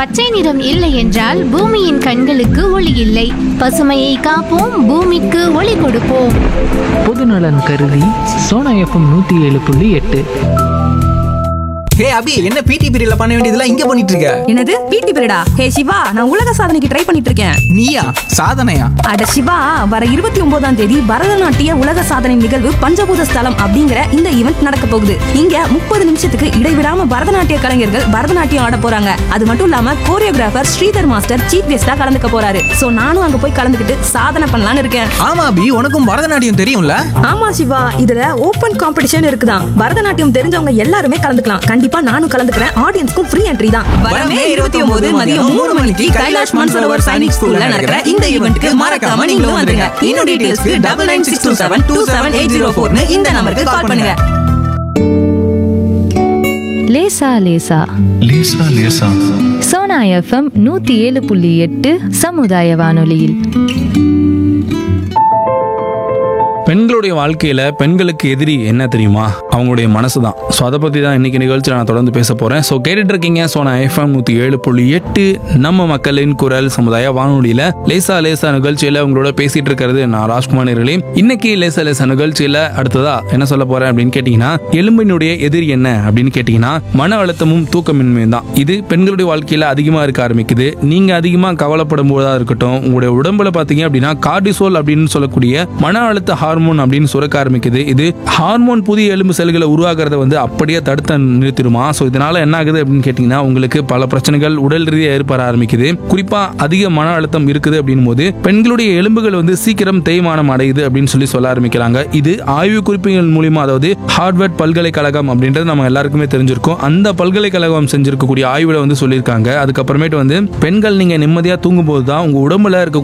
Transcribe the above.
பச்சை நிறம் இல்லை என்றால் பூமியின் கண்களுக்கு ஒளி இல்லை பசுமையை காப்போம் பூமிக்கு ஒளி கொடுப்போம் பொதுநலன் கருதி சோனா எஃப்எம் நூற்றி ஏழு புள்ளி எட்டு ஹே அபி என்ன பிடி பீரியட்ல பண்ண வேண்டியதெல்லாம் இங்க பண்ணிட்டு இருக்க என்னது பிடி பீரியடா ஹே சிவா நான் உலக சாதனைக்கு ட்ரை பண்ணிட்டு இருக்கேன் நீயா சாதனையா அட சிவா வர இருபத்தி ஒன்பதாம் தேதி பரதநாட்டிய உலக சாதனை நிகழ்வு பஞ்சபூத ஸ்தலம் அப்படிங்கிற இந்த ஈவெண்ட் நடக்க போகுது இங்க முப்பது நிமிஷத்துக்கு இடைவிடாம பரதநாட்டிய கலைஞர்கள் பரதநாட்டியம் ஆட போறாங்க அது மட்டும் இல்லாம கோரியோகிராஃபர் ஸ்ரீதர் மாஸ்டர் சீஃப் கெஸ்டா கலந்துக்க போறாரு சோ நானும் அங்க போய் கலந்துக்கிட்டு சாதனை பண்ணலாம்னு இருக்கேன் ஆமா அபி உனக்கும் பரதநாட்டியம் தெரியும்ல ஆமா சிவா இதுல ஓபன் காம்படிஷன் இருக்குதான் பரதநாட்டியம் தெரிஞ்சவங்க எல்லாருமே கலந்துக்கலாம் கண்டிப்பா நானும் கலந்துக்கிறேன் ஆடியன்ஸ்க்கும் ஃப்ரீ என்ட்ரி தான் வரமே இருபத்தி ஒன்பது மதியம் மூணு மணிக்கு கைலாஷ் மான்சரோவர் சைனிக் ஸ்கூல்ல நடக்கிற இந்த ஈவெண்ட்க்கு மறக்காம நீங்களும் வந்துருங்க இன்னும் டீடைல்ஸ்க்கு double nine six two seven two seven eight zero ஃபோர்னு இந்த நம்பருக்கு கால் பண்ணுங்க லேசா லேசா லேசா லேசா சோனா எஃப்எம் நூத்தி ஏழு புள்ளி எட்டு சமுதாய வானொலியில் பெண்களுடைய வாழ்க்கையில பெண்களுக்கு எதிரி என்ன தெரியுமா அவங்களுடைய மனசு தான் ஸோ அதை பற்றி தான் இன்னைக்கு நிகழ்ச்சியில் நான் தொடர்ந்து பேச போகிறேன் ஸோ கேட்டுட்டு இருக்கீங்க ஸோ நான் எஃப்எம் நூற்றி ஏழு புள்ளி எட்டு நம்ம மக்களின் குரல் சமுதாய வானொலியில் லேசா லேசா நிகழ்ச்சியில் உங்களோட பேசிட்டு இருக்கிறது நான் ராஜ்குமார் நேர்களே இன்னைக்கு லேசா லேசா நிகழ்ச்சியில் அடுத்ததா என்ன சொல்ல போறேன் அப்படின்னு கேட்டிங்கன்னா எலும்பினுடைய எதிரி என்ன அப்படின்னு கேட்டிங்கன்னா மன அழுத்தமும் தூக்கமின்மையும் தான் இது பெண்களுடைய வாழ்க்கையில் அதிகமாக இருக்க ஆரம்பிக்குது நீங்கள் அதிகமாக கவலைப்படும் போதா இருக்கட்டும் உங்களுடைய உடம்புல பார்த்தீங்க அப்படின்னா கார்டிசோல் அப்படின்னு சொல்லக்கூடிய மன அழுத்த ஹார்மோன் அப்படின்னு சுரக்க ஆரம்பிக்குது இது ஹார்மோன் புதிய எலும்பு செல்களை உருவாக்குறத வந்து அப்படியே தடுத்து நிறுத்திடுமா ஸோ இதனால என்ன ஆகுது அப்படின்னு கேட்டிங்கன்னா உங்களுக்கு பல பிரச்சனைகள் உடல் ரீதியாக ஏற்பட ஆரம்பிக்குது குறிப்பாக அதிக மன அழுத்தம் இருக்குது அப்படின் போது பெண்களுடைய எலும்புகள் வந்து சீக்கிரம் தேய்மானம் அடையுது அப்படின்னு சொல்லி சொல்ல ஆரம்பிக்கிறாங்க இது ஆய்வு குறிப்புகள் மூலியமா அதாவது ஹார்வர்ட் பல்கலைக்கழகம் அப்படின்றது நம்ம எல்லாருக்குமே தெரிஞ்சிருக்கும் அந்த பல்கலைக்கழகம் செஞ்சிருக்கக்கூடிய ஆய்வுல வந்து சொல்லியிருக்காங்க அதுக்கப்புறமேட்டு வந்து பெண்கள் நீங்க நிம்மதியா தூங்கும் போது தான் உங்க உடம்புல இருக்கக்கூடிய